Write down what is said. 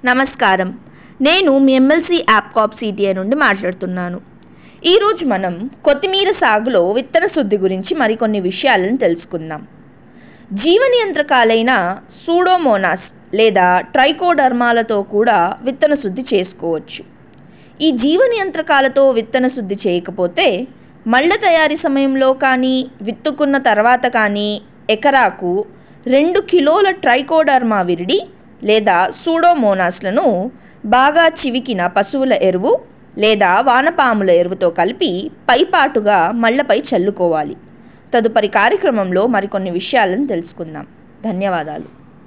నమస్కారం నేను మీ ఎమ్మెల్సీ యాప్ కాప్ సిటిఐ నుండి మాట్లాడుతున్నాను ఈరోజు మనం కొత్తిమీర సాగులో విత్తన శుద్ధి గురించి మరికొన్ని విషయాలను తెలుసుకుందాం జీవ నియంత్రకాలైన సూడోమోనాస్ లేదా ట్రైకోడర్మాలతో కూడా విత్తన శుద్ధి చేసుకోవచ్చు ఈ జీవ నియంత్రకాలతో విత్తన శుద్ధి చేయకపోతే మళ్ళ తయారీ సమయంలో కానీ విత్తుకున్న తర్వాత కానీ ఎకరాకు రెండు కిలోల ట్రైకోడర్మా విరిడి లేదా సూడోమోనాస్లను బాగా చివికిన పశువుల ఎరువు లేదా వానపాముల ఎరువుతో కలిపి పైపాటుగా మళ్ళపై చల్లుకోవాలి తదుపరి కార్యక్రమంలో మరికొన్ని విషయాలను తెలుసుకుందాం ధన్యవాదాలు